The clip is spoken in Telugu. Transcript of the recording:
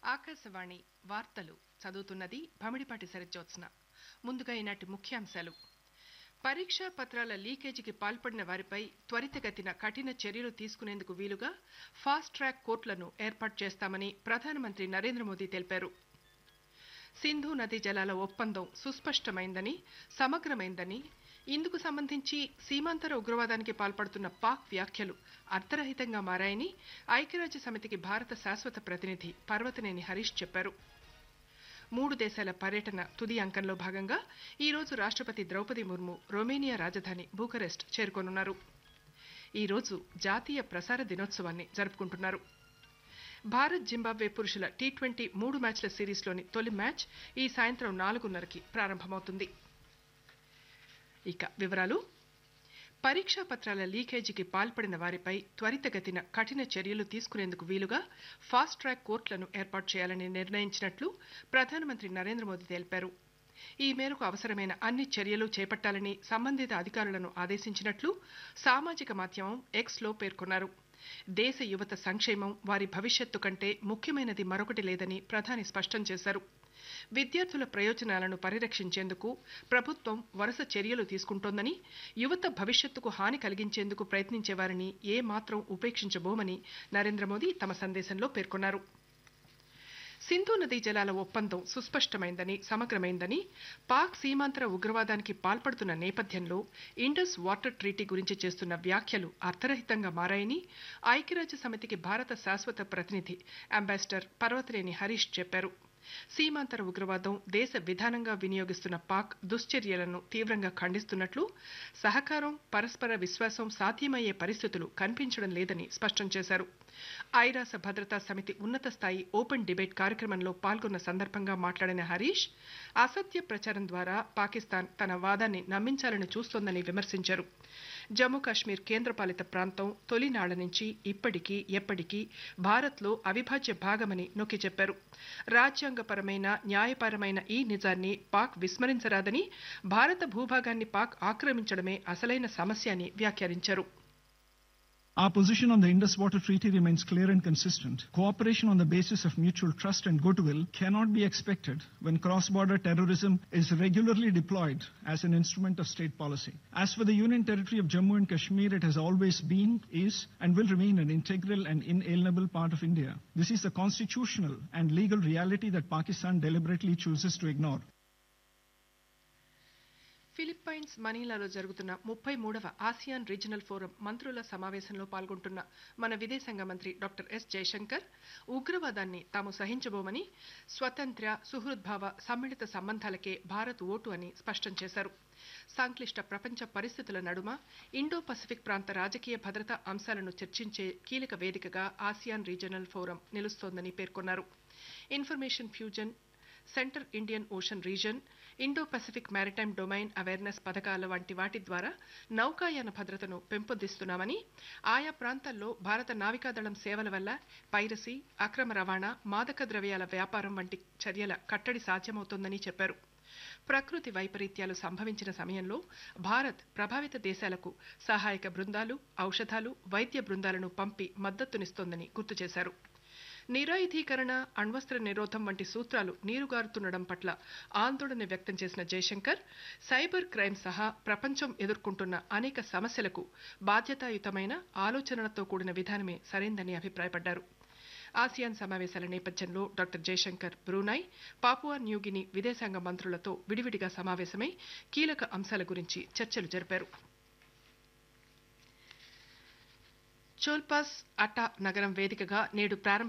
ఆకాశవాణి వార్తలు చదువుతున్నది భమిడిపాటి సరిజ్యోత్స్న ముందుగా ఈనాటి ముఖ్యాంశాలు పరీక్షా పత్రాల లీకేజీకి పాల్పడిన వారిపై త్వరితగతిన కఠిన చర్యలు తీసుకునేందుకు వీలుగా ఫాస్ట్ ట్రాక్ కోర్టులను ఏర్పాటు చేస్తామని ప్రధానమంత్రి నరేంద్ర మోదీ తెలిపారు సింధు నదీ జలాల ఒప్పందం సుస్పష్టమైందని సమగ్రమైందని ఇందుకు సంబంధించి సీమాంతర ఉగ్రవాదానికి పాల్పడుతున్న పాక్ వ్యాఖ్యలు అర్థరహితంగా మారాయని ఐక్యరాజ్య సమితికి భారత శాశ్వత ప్రతినిధి పర్వతనేని హరీష్ చెప్పారు మూడు దేశాల పర్యటన తుది అంకంలో భాగంగా ఈ రోజు రాష్ట్రపతి ద్రౌపది ముర్ము రొమేనియా రాజధాని బూకరెస్ట్ చేరుకోనున్నారు ఈ రోజు జాతీయ ప్రసార దినోత్సవాన్ని జరుపుకుంటున్నారు భారత్ జింబాబ్వే పురుషుల టీ ట్వంటీ మూడు మ్యాచ్ల సిరీస్లోని తొలి మ్యాచ్ ఈ సాయంత్రం నాలుగున్నరకి ప్రారంభమవుతుంది ఇక వివరాలు పరీక్షా పత్రాల లీకేజీకి పాల్పడిన వారిపై త్వరితగతిన కఠిన చర్యలు తీసుకునేందుకు వీలుగా ఫాస్ట్ ట్రాక్ కోర్టులను ఏర్పాటు చేయాలని నిర్ణయించినట్లు ప్రధానమంత్రి నరేంద్ర మోదీ తెలిపారు ఈ మేరకు అవసరమైన అన్ని చర్యలు చేపట్టాలని సంబంధిత అధికారులను ఆదేశించినట్లు సామాజిక మాధ్యమం ఎక్స్లో పేర్కొన్నారు దేశ యువత సంక్షేమం వారి భవిష్యత్తు కంటే ముఖ్యమైనది మరొకటి లేదని ప్రధాని స్పష్టం చేశారు విద్యార్థుల ప్రయోజనాలను పరిరక్షించేందుకు ప్రభుత్వం వరుస చర్యలు తీసుకుంటోందని యువత భవిష్యత్తుకు హాని కలిగించేందుకు ప్రయత్నించే వారిని ఏ మాత్రం ఉపేక్షించబోమని నరేంద్ర మోదీ తమ సందేశంలో పేర్కొన్నారు సింధు నదీ జలాల ఒప్పందం సుస్పష్టమైందని సమగ్రమైందని పాక్ సీమాంతర ఉగ్రవాదానికి పాల్పడుతున్న నేపథ్యంలో ఇండస్ వాటర్ ట్రీటీ గురించి చేస్తున్న వ్యాఖ్యలు అర్థరహితంగా మారాయని ఐక్యరాజ్య సమితికి భారత శాశ్వత ప్రతినిధి అంబాసిడర్ పర్వతరేని హరీష్ చెప్పారు సీమాంతర ఉగ్రవాదం దేశ విధానంగా వినియోగిస్తున్న పాక్ దుశ్చర్యలను తీవ్రంగా ఖండిస్తున్నట్లు సహకారం పరస్పర విశ్వాసం సాధ్యమయ్యే పరిస్థితులు కనిపించడం లేదని స్పష్టం చేశారు ఐరాస భద్రతా సమితి ఉన్నత స్థాయి ఓపెన్ డిబేట్ కార్యక్రమంలో పాల్గొన్న సందర్భంగా మాట్లాడిన హరీష్ అసత్య ప్రచారం ద్వారా పాకిస్తాన్ తన వాదాన్ని నమ్మించాలని చూస్తోందని విమర్శించారు జమ్మూ కాశ్మీర్ కేంద్రపాలిత ప్రాంతం తొలినాళ్ల నుంచి ఇప్పటికీ ఎప్పటికీ భారత్లో అవిభాజ్య భాగమని నొక్కి చెప్పారు రాజ్యాంగపరమైన న్యాయపరమైన ఈ నిజాన్ని పాక్ విస్మరించరాదని భారత భూభాగాన్ని పాక్ ఆక్రమించడమే అసలైన సమస్య అని వ్యాఖ్యానించారు Our position on the Indus Water Treaty remains clear and consistent. Cooperation on the basis of mutual trust and goodwill cannot be expected when cross-border terrorism is regularly deployed as an instrument of state policy. As for the Union Territory of Jammu and Kashmir, it has always been, is, and will remain an integral and inalienable part of India. This is the constitutional and legal reality that Pakistan deliberately chooses to ignore. Philippines మనీలాలో జరుగుతున్న ముప్పై మూడవ ఆసియాన్ రీజనల్ ఫోరం మంత్రుల సమావేశంలో పాల్గొంటున్న మన విదేశాంగ మంత్రి డాక్టర్ ఎస్ జయశంకర్ ఉగ్రవాదాన్ని తాము సహించబోమని స్వతంత్ర సుహృద్భావ సమ్మిళిత సంబంధాలకే భారత్ ఓటు అని స్పష్టం చేశారు సంక్లిష్ట ప్రపంచ పరిస్థితుల నడుమ ఇండో పసిఫిక్ ప్రాంత రాజకీయ భద్రతా అంశాలను చర్చించే కీలక వేదికగా ఆసియాన్ రీజనల్ ఫోరం నిలుస్తోందని పేర్కొన్నారు information fusion centre Indian ocean region Indo Pacific maritime domain awareness పథకాల వంటి వాటి ద్వారా నౌకాయాన భద్రతను పెంపొందిస్తున్నామని ఆయా ప్రాంతాల్లో భారత నావికాదళం సేవల వల్ల పైరసీ అక్రమ రవాణా మాదక ద్రవ్యాల వ్యాపారం వంటి చర్యల కట్టడి సాధ్యమవుతోందని చెప్పారు ప్రకృతి వైపరీత్యాలు సంభవించిన సమయంలో భారత్ ప్రభావిత దేశాలకు సహాయక బృందాలు ఔషధాలు వైద్య బృందాలను పంపి మద్దతునిస్తోందని గుర్తు చేశారు నిరాయుధీకరణ అణ్వస్త్ర నిరోధం వంటి సూత్రాలు నీరుగారుతుండడం పట్ల ఆందోళన వ్యక్తం చేసిన జయశంకర్ సైబర్ క్రైమ్ సహా ప్రపంచం ఎదుర్కొంటున్న అనేక సమస్యలకు బాధ్యతాయుతమైన ఆలోచనలతో కూడిన విధానమే సరైందని అభిప్రాయపడ్డారు ఆసియాన్ సమావేశాల నేపథ్యంలో doctor Jaishankar Brunei Papua New Guinea విదేశాంగ మంత్రులతో విడివిడిగా సమావేశమై కీలక అంశాల గురించి చర్చలు జరిపారు చోల్పాస్ అటా నగరం వేదికగా నేడు ప్రారంభ